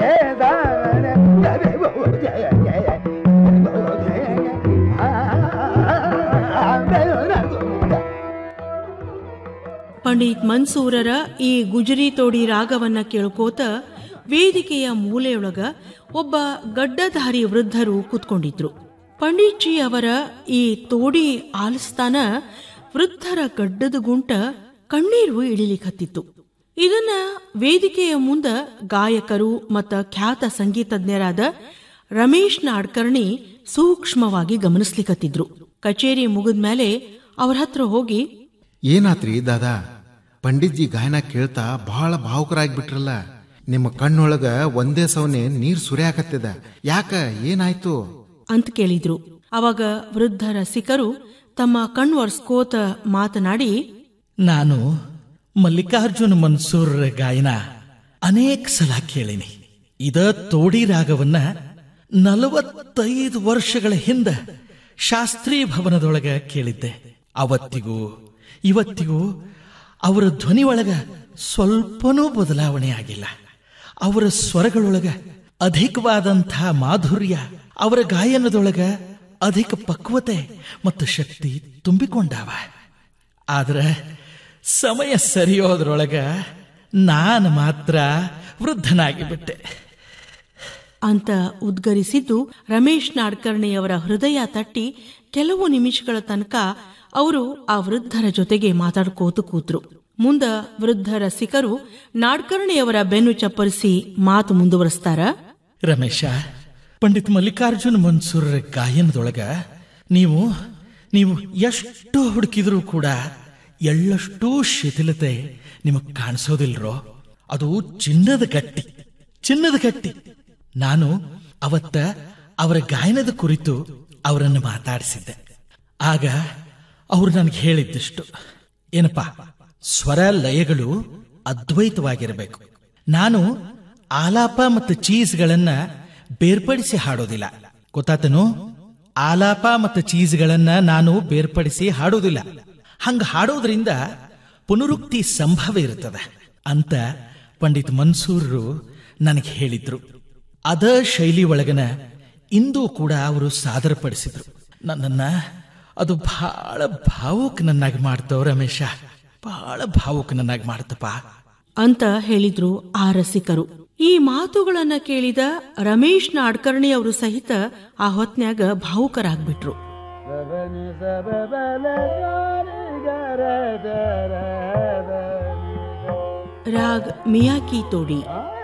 ಪಂಡಿತ್ ಮನ್ಸೂರರ ಈ ಗುಜರಿ ತೋಡಿ ರಾಗವನ್ನ ಕೇಳ್ಕೋತ ವೇದಿಕೆಯ ಮೂಲೆಯೊಳಗ ಒಬ್ಬ ಗಡ್ಡಧಾರಿ ವೃದ್ಧರು ಕೂತ್ಕೊಂಡಿದ್ರು ಪಂಡಿತ್ಜಿ ಅವರ ಈ ತೋಡಿ ಆಲಿಸ್ತಾನ ವೃದ್ಧರ ಗಡ್ಡದ ಗುಂಟ ಕಣ್ಣೀರು ಇಳಿಲಿಕತ್ತಿತ್ತು ಇದನ್ನ ವೇದಿಕೆಯ ಮುಂದ ಗಾಯಕರು ಮತ್ತ ಖ್ಯಾತ ಸಂಗೀತಜ್ಞರಾದ ರಮೇಶ್ ನಾಡ್ಕರ್ಣಿ ಸೂಕ್ಷ್ಮವಾಗಿ ಗಮನಿಸ್ಲಿಕತ್ತಿದ್ರು ಕಚೇರಿ ಮುಗಿದ್ಮೇಲೆ ಅವ್ರ ಹತ್ರ ಹೋಗಿ ಏನಾತ್ರಿ ದಾದಾ ಪಂಡಿತ್ಜಿ ಗಾಯನ ಕೇಳ್ತಾ ಬಹಳ ಭಾವುಕರಾಗ್ಬಿಟ್ರಲ್ಲ ನಿಮ್ಮ ಕಣ್ಣೊಳಗ ಒಂದೇ ಸವನೆ ನೀರ್ ಸುರಿಯಾಕತ್ತಿದ ಯಾಕ ಏನಾಯ್ತು ಅಂತ ಕೇಳಿದ್ರು ಅವಾಗ ವೃದ್ಧ ರಸಿಕರು ತಮ್ಮ ಕಣ್ವರ್ಸ್ಕೋತ ಮಾತನಾಡಿ ನಾನು ಮಲ್ಲಿಕಾರ್ಜುನ ಮನ್ಸೂರ್ರ ಗಾಯನ ಅನೇಕ ಸಲ ಕೇಳಿನಿ ಇದ ತೋಡಿ ರಾಗವನ್ನ ನಲವತ್ತೈದು ವರ್ಷಗಳ ಹಿಂದ ಶಾಸ್ತ್ರೀಯ ಭವನದೊಳಗ ಕೇಳಿದ್ದೆ ಅವತ್ತಿಗೂ ಇವತ್ತಿಗೂ ಅವರ ಧ್ವನಿ ಒಳಗ ಸ್ವಲ್ಪನೂ ಬದಲಾವಣೆ ಆಗಿಲ್ಲ ಅವರ ಸ್ವರಗಳೊಳಗ ಅಧಿಕವಾದಂಥ ಮಾಧುರ್ಯ ಅವರ ಗಾಯನದೊಳಗ ಅಧಿಕ ಪಕ್ವತೆ ಮತ್ತು ಶಕ್ತಿ ತುಂಬಿಕೊಂಡಾವ ಆದ್ರೆ ಸಮಯ ಸರಿಯೋದ್ರೊಳಗ ನಾನು ಮಾತ್ರ ವೃದ್ಧನಾಗಿ ಬಿಟ್ಟೆ ಅಂತ ಉದ್ಗರಿಸಿದ್ದು ರಮೇಶ್ ನಾಡ್ಕರ್ಣಿಯವರ ಹೃದಯ ತಟ್ಟಿ ಕೆಲವು ನಿಮಿಷಗಳ ತನಕ ಅವರು ಆ ವೃದ್ಧರ ಜೊತೆಗೆ ಮಾತಾಡ್ಕೋತು ಕೂತ್ರು ಮುಂದ ವೃದ್ಧ ರಸಿಕರು ನಾಡ್ಕರ್ಣಿಯವರ ಬೆನ್ನು ಚಪ್ಪರಿಸಿ ಮಾತು ಮುಂದುವರಿಸ್ತಾರ ರಮೇಶ ಪಂಡಿತ್ ಮಲ್ಲಿಕಾರ್ಜುನ ಮನ್ಸೂರರ ಗಾಯನದೊಳಗ ನೀವು ನೀವು ಎಷ್ಟು ಹುಡುಕಿದ್ರೂ ಕೂಡ ಎಳ್ಳಷ್ಟೂ ಶಿಥಿಲತೆ ನಿಮಗ್ ಕಾಣಿಸೋದಿಲ್ರೋ ಅದು ಚಿನ್ನದ ಗಟ್ಟಿ ಚಿನ್ನದ ಗಟ್ಟಿ ನಾನು ಅವತ್ತ ಅವರ ಗಾಯನದ ಕುರಿತು ಅವರನ್ನು ಮಾತಾಡಿಸಿದ್ದೆ ಆಗ ಅವರು ನನಗೆ ಹೇಳಿದ್ದಿಷ್ಟು ಏನಪ್ಪಾ ಸ್ವರ ಲಯಗಳು ಅದ್ವೈತವಾಗಿರಬೇಕು ನಾನು ಆಲಾಪ ಮತ್ತು ಚೀಸ್ಗಳನ್ನ ಬೇರ್ಪಡಿಸಿ ಹಾಡೋದಿಲ್ಲ ಗೊತ್ತಾತನು ಆಲಾಪ ಮತ್ತು ಚೀಸ್ಗಳನ್ನ ನಾನು ಬೇರ್ಪಡಿಸಿ ಹಾಡೋದಿಲ್ಲ ಹಂಗ ಹಾಡೋದ್ರಿಂದ ಪುನರುಕ್ತಿ ಸಂಭವ ಇರುತ್ತದೆ ಅಂತ ಪಂಡಿತ್ ಮನ್ಸೂರ್ರು ನನಗೆ ಹೇಳಿದ್ರು ಅದ ಶೈಲಿ ಒಳಗನ ಇಂದು ಕೂಡ ಅವರು ಸಾದರಪಡಿಸಿದ್ರು ನನ್ನನ್ನ ಅದು ಬಹಳ ಭಾವುಕನನ್ನಾಗಿ ಮಾಡ್ತವ ರಮೇಶ ಬಹಳ ಭಾವುಕನನ್ನಾಗಿ ಮಾಡ್ತಪ್ಪ ಅಂತ ಹೇಳಿದ್ರು ಆ ರಸಿಕರು ಈ ಮಾತುಗಳನ್ನ ಕೇಳಿದ ರಮೇಶ್ ನಾಡ್ಕರ್ಣಿ ಅವರು ಸಹಿತ ಆ ಹೊತ್ನ್ಯಾಗ ಭಾವುಕರಾಗ್ಬಿಟ್ರು ರಾಗ್ ಮಿಯಾಕಿ ತೋಡಿ